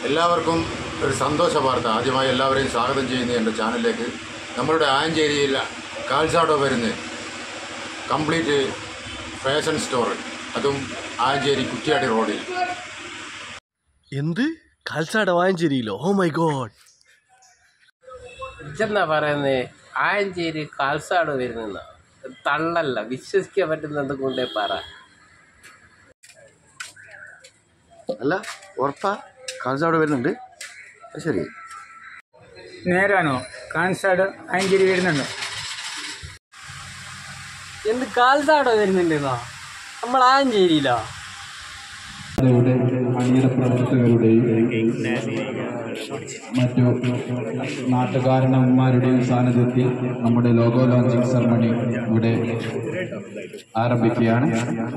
എല്ലാവർക്കും ഒരു സന്തോഷ വാർത്ത ആദ്യമായി എല്ലാവരെയും സ്വാഗതം ചെയ്യുന്ന എൻ്റെ ചാനലിലേക്ക് നമ്മളുടെ ആഞ്ചേരിയിൽ കാൽസാടോ വരുന്ന കംപ്ലീറ്റ് ഫാഷൻ സ്റ്റോർ അതും ആഞ്ചേരി കുറ്റിയാടി റോഡിൽ എന്ത് കാൽച്ചാട വാഞ്ചേരിയിലോ ഓ മൈ ഗോഡ് ഇജെന്നാ പറയുന്നത് ആയഞ്ചേരി കാൽസാട് വരുന്ന തള്ളല്ല വിശ്വസിക്കാൻ പറ്റുന്നത് കൊണ്ടേ പറ അല്ല ഉറപ്പാ കാൽച്ചാട് വരുന്നുണ്ട് അത് ശരി നേരാണോ കാൻസാട് അഞ്ചേരി വരുന്നുണ്ടോ എന്ത് കാൽസാടോ വരുന്നുണ്ടെന്നോ നമ്മൾ ആഞ്ചേരിയിലോ യുടെ അണിയറ പ്രവർത്തകരുടെയും മറ്റു നാട്ടുകാരണന്മാരുടെയും സാന്നിധ്യത്തിൽ നമ്മുടെ ലോഗോ ലോഞ്ചിങ് സെറമണി ഇവിടെ ആരംഭിക്കുകയാണ്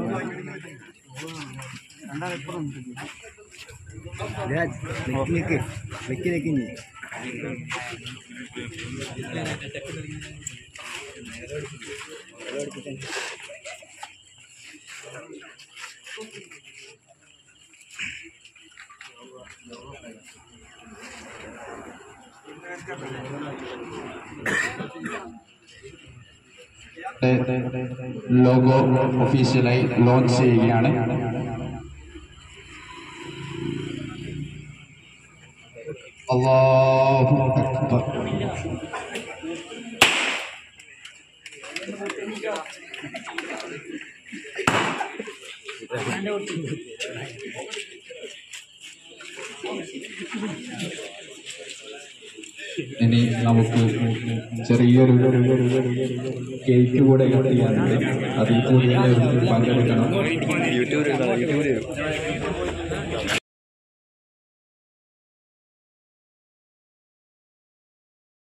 ലോഗോ ഒഫീഷ്യലായി ലോഞ്ച് ചെയ്യുകയാണ് അല്ലാഹു അക്ബർ ഇനി നമുക്ക് ചെറിയൊരു കേക്ക് കൂടെ കട്ട് ചെയ്യാനുണ്ട് അതിൽ കൂടി എല്ലാവരും പങ്കെടുക്കണം